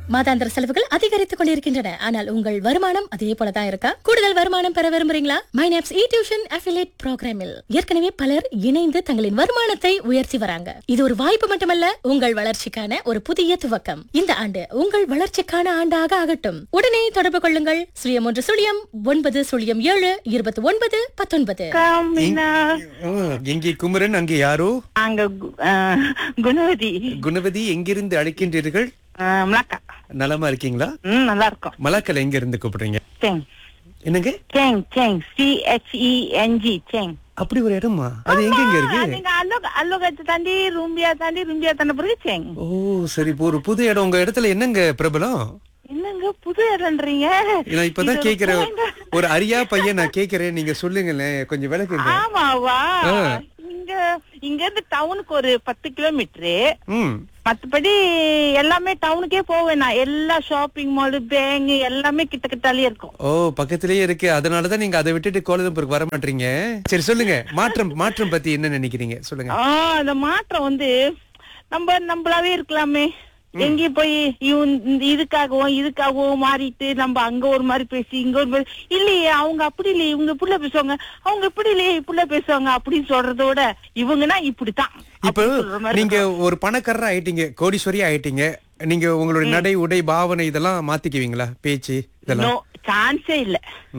மாதாந்திர செலவுகள் அதிகரித்துக் கொண்டிருக்கின்றன ஆனால் உங்கள் வருமானம் அதே போலதான் இருக்கா கூடுதல் வருமானம் பெற விரும்புறீங்களா மைனாப்ஸ் இ டியூஷன் அஃபிலேட் ப்ரோக்ராமில் ஏற்கனவே பலர் இணைந்து தங்களின் வருமானத்தை உயர்த்தி வராங்க இது ஒரு வாய்ப்பு மட்டுமல்ல உங்கள் வளர்ச்சிக்கான ஒரு புதிய துவக்கம் இந்த ஆண்டு உங்கள் வளர்ச்சிக்கான ஆண்டாக ஆகட்டும் உடனே தொடர்பு கொள்ளுங்கள் சுழியம் ஒன்று சுழியம் ஒன்பது சுழியம் ஏழு இருபத்தி ஒன்பது பத்தொன்பது காமினா ஓ, இங்கே குமரன் அங்கே யாரோ அங்க கு- ஆ, குணவதி குணவதி எங்கிருந்து அழைக்கின்றீர்கள் ஆ, மலாக்கா நலமா இருக்கீங்களா ம் நல்லா இருக்கும் மலாக்கல் எங்க இருந்து கூப்பிடுறீங்க சேங் என்னங்க Cheng Cheng C H E N G Cheng அப்படி ஒரு இடமா அது எங்க எங்க இருக்கு நீங்க அல்லோக அல்லோகத்தை தாண்டி ரூம்பியா தாண்டி ரூம்பியா தாண்ட பிறகு சேங் ஓ சரி இப்போ ஒரு புது இடம் உங்க இடத்துல என்னங்க பிரபலம் என்னங்க புது இடம்ன்றீங்க நான் இப்பதான் இது கேக்குறேன் point. ஒரு அரியா பையன் நான் கேக்குறேன் நீங்க சொல்லுங்களேன் கொஞ்சம் விளக்குங்க ஆமாவா ஆ. இங்க இங்க இருந்து டவுனுக்கு ஒரு பத்து கிலோமீட்டரு ம் மத்தபடி எல்லாமே டவுனுக்கே போவேன் நான் எல்லா ஷாப்பிங் மால் பேங்க் எல்லாமே கிட்ட கிட்டாலே இருக்கும் ஓ பக்கத்திலேயே இருக்கு அதனாலதான் நீங்க அதை விட்டுட்டு கோலம்பூருக்கு வர மாட்டீங்க சரி சொல்லுங்க மாற்றம் மாற்றம் பத்தி என்ன நினைக்கிறீங்க சொல்லுங்க ஆ அந்த மாற்றம் வந்து நம்ம நம்மளாவே இருக்கலாமே எங்கேயும் போய் இவன் இந்த இதுக்காகவும் இதுக்காகவும் மாறிட்டு நம்ம அங்க ஒரு மாதிரி பேசி இங்க ஒரு மாதிரி இல்லையே அவங்க அப்படி இல்லையே இவங்க இப்படில பேசுவாங்க அவங்க இப்படி இல்லையே இப்படில பேசுவாங்க அப்படின்னு சொல்றதோட இவங்கன்னா இப்படித்தான் இப்போ அப்படி சொல்ற மாதிரி நீங்க ஒரு பணக்காரரா ஆயிட்டீங்க கோடீஸ்வரி ஆயிட்டீங்க நீங்க உங்களுடைய நடை உடை பாவனை இதெல்லாம் மாத்திக்குவீங்களா பேச்சு இதெல்லாம் நோ சான்ஸே இல்ல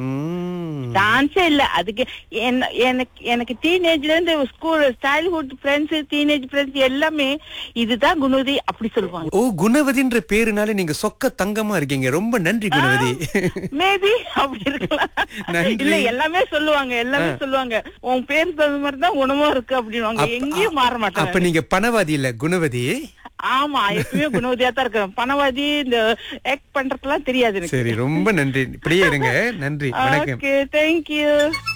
ம். சான்ஸே இல்ல அதுக்கு என்ன- எனக்கு எனக்கு டீனேஜ்ல இருந்து school childhood friends teenage friends எல்லாமே இதுதான் குணவதி அப்படி சொல்லுவாங்க ஓ குணவதின்ற பேருனால நீங்க சொக்க தங்கமா இருக்கீங்க ரொம்ப நன்றி குணவதி மேபி அப்படி இருக்கலாம் நன்றி. இல்ல எல்லாமே சொல்லுவாங்க எல்லாமே சொல்லுவாங்க உன் பேர் தகுந்த மாதிரி தான் உணவும் இருக்கு அப்படின்வாங்க அப்ப- எங்கேயும் மாற அப்ப மாட்டாங்க நீங்க பணவாதி இல்ல குணவதி ஆமா எப்பயுமே குணவதியா தான் இருக்கேன் பணவாதி இந்த ஆக்ட் பண்றதுலாம் தெரியாது எனக்கு சரி ரொம்ப நன்றி இப்படியே இருங்க நன்றி வணக்கம் ஓகே தேங்க்யூ